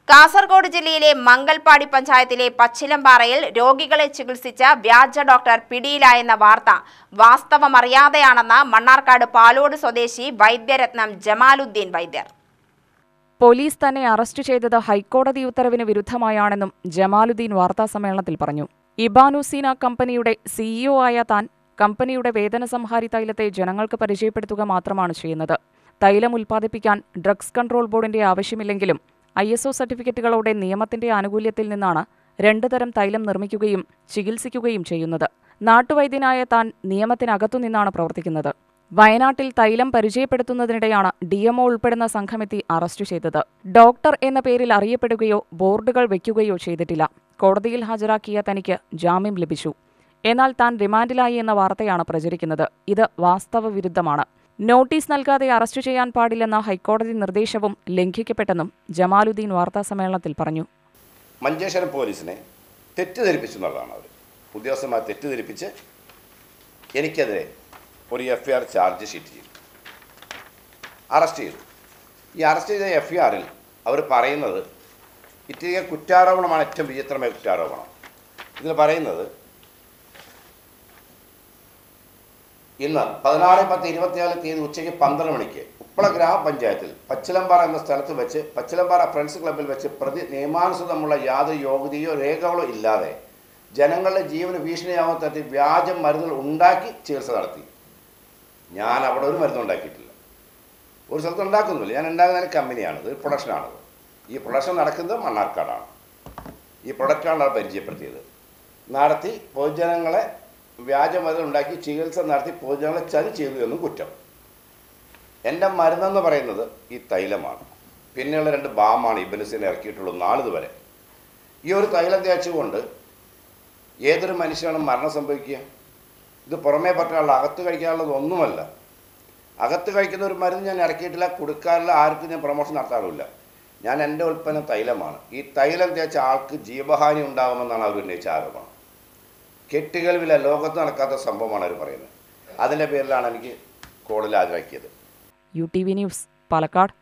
കാസർഗോഡ് ജില്ലയിലെ മംഗൽപാടി പഞ്ചായത്തിലെ പച്ചിലമ്പാറയിൽ രോഗികളെ ചികിത്സിച്ച വ്യാജ ഡോക്ടർ പിടിയിലായെന്ന വാർത്ത വാസ്തവമറിയാതെയാണെന്ന് മണ്ണാർക്കാട് പാലോട് സ്വദേശി വൈദ്യരത്നം ജമാലുദ്ദീൻ വൈദ്യർ പോലീസ് തന്നെ അറസ്റ്റ് ചെയ്തത് ഹൈക്കോടതി ഉത്തരവിന് വിരുദ്ധമായാണെന്നും ജമാലുദ്ദീൻ വാർത്താസമ്മേളനത്തിൽ പറഞ്ഞു ഇബാനുസീന കമ്പനിയുടെ സിഇഒ ആയ താൻ കമ്പനിയുടെ വേതന സംഹാരി തൈലത്തെ ജനങ്ങൾക്ക് പരിചയപ്പെടുത്തുക മാത്രമാണ് ചെയ്യുന്നത് തൈലം ഉൽപ്പാദിപ്പിക്കാൻ ഡ്രഗ്സ് കൺട്രോൾ ബോർഡിന്റെ ആവശ്യമില്ലെങ്കിലും ഐ എസ് ഒ സർട്ടിഫിക്കറ്റുകളോടെ നിയമത്തിന്റെ ആനുകൂല്യത്തിൽ നിന്നാണ് രണ്ടു തരം തൈലം നിർമ്മിക്കുകയും ചികിത്സിക്കുകയും ചെയ്യുന്നത് നാട്ടുവൈദ്യനായ താൻ നിയമത്തിനകത്തുനിന്നാണ് പ്രവർത്തിക്കുന്നത് വയനാട്ടിൽ തൈലം പരിചയപ്പെടുത്തുന്നതിനിടെയാണ് ഡിഎംഒ ഉൾപ്പെടുന്ന സംഘമെത്തി അറസ്റ്റ് ചെയ്തത് ഡോക്ടർ എന്ന പേരിൽ അറിയപ്പെടുകയോ ബോർഡുകൾ വയ്ക്കുകയോ ചെയ്തിട്ടില്ല കോടതിയിൽ ഹാജരാക്കിയ തനിക്ക് ജാമ്യം ലഭിച്ചു എന്നാൽ താൻ റിമാൻഡിലായി എന്ന വാർത്തയാണ് പ്രചരിക്കുന്നത് ഇത് വാസ്തവ വിരുദ്ധമാണ് നോട്ടീസ് നൽകാതെ അറസ്റ്റ് ചെയ്യാൻ പാടില്ലെന്ന ഹൈക്കോടതി നിർദ്ദേശവും ലംഘിക്കപ്പെട്ടെന്നും ജമാലുദ്ദീൻ വാർത്താസമ്മേളനത്തിൽ പറഞ്ഞു മഞ്ചേശ്വരം പോലീസിനെ തെറ്റിദ്ധരിപ്പിച്ചു എന്നുള്ളതാണ് അവർ ഉദ്യോഗസ്ഥന്മാർ തെറ്റിദ്ധരിപ്പിച്ച് എനിക്കെതിരെ ഒരു F I R charge sheet ചെയ്തു അറസ്റ്റ് ചെയ്തു ഈ അറസ്റ്റ് ചെയ്ത എഫ് ഐ ആറിൽ അവർ പറയുന്നത് ഇത്തിരി കുറ്റാരോപണമാണ് ഏറ്റവും വിചിത്രമായ കുറ്റാരോപണം ഇതിൽ പറയുന്നത് ഇന്ന് പതിനാറ് പത്ത് ഇരുപത്തിനാല് തീയതി ഉച്ചയ്ക്ക് പന്ത്രണ്ട് മണിക്ക് ഉപ്പള ഗ്രാമപഞ്ചായത്തിൽ പച്ചിലമ്പാറ എന്ന സ്ഥലത്ത് വെച്ച് പച്ചിലമ്പാറ ഫ്രണ്ട്സ് ക്ലബ്ബിൽ വെച്ച് പ്രതി നിയമാനുസൃതമുള്ള യാതൊരു യോഗ്യതയോ രേഖകളോ ഇല്ലാതെ ജനങ്ങളുടെ ജീവന് ഭീഷണിയാവുന്ന തരത്തിൽ വ്യാജ മരുന്നുകൾ ഉണ്ടാക്കി ചികിത്സ നടത്തി ഞാൻ അവിടെ ഒരു മരുന്ന് ഉണ്ടാക്കിയിട്ടില്ല ഒരു സ്ഥലത്ത് ഉണ്ടാക്കുന്നില്ല ഞാൻ ഉണ്ടാക്കുന്ന ഒരു കമ്പനിയാണ് ഇത് പ്രൊഡക്ഷനാണത് ഈ പ്രൊഡക്ഷൻ നടക്കുന്നത് മണ്ണാർക്കാടാണ് ഈ പ്രൊഡക്റ്റാണ് അവർ പരിചയപ്പെടുത്തിയത് നടത്തി പൊതുജനങ്ങളെ വ്യാജമരുന്ന് ഉണ്ടാക്കി ചികിത്സ നടത്തി പൊതുജനങ്ങളെ ചതി ചെയ്തു എന്നും കുറ്റം എൻ്റെ മരുന്നെന്ന് പറയുന്നത് ഈ തൈലമാണ് പിന്നെയുള്ള രണ്ട് ബാമാണ് ഇബനസിനെ ഇറക്കിയിട്ടുള്ളൂ നാളിതുവരെ ഈ ഒരു തൈലം തേച്ചുകൊണ്ട് ഏതൊരു മനുഷ്യനാണ് മരണം സംഭവിക്കുക ഇത് പുറമേ പറ്റാനുള്ള അകത്ത് കഴിക്കാനുള്ളത് ഒന്നുമല്ല അകത്ത് കഴിക്കുന്ന ഒരു മരുന്ന് ഞാൻ ഇറക്കിയിട്ടില്ല കൊടുക്കാറില്ല ആർക്കും ഞാൻ പ്രൊമോഷൻ നടത്താറുമില്ല ഞാൻ എൻ്റെ ഉൽപ്പന്നം തൈലമാണ് ഈ തൈലം തേച്ച ആൾക്ക് ജീവഹാനി ഉണ്ടാകുമെന്നാണ് അവർ ഉന്നയിച്ച ആരോപണം കെട്ടുകൾവില്ല ലോകത്ത് നടക്കാത്ത സംഭവമാണ് അവർ പറയുന്നത് അതിൻ്റെ പേരിലാണ് എനിക്ക് കോടതിയിൽ ഹാജരാക്കിയത് U T V news Palakkad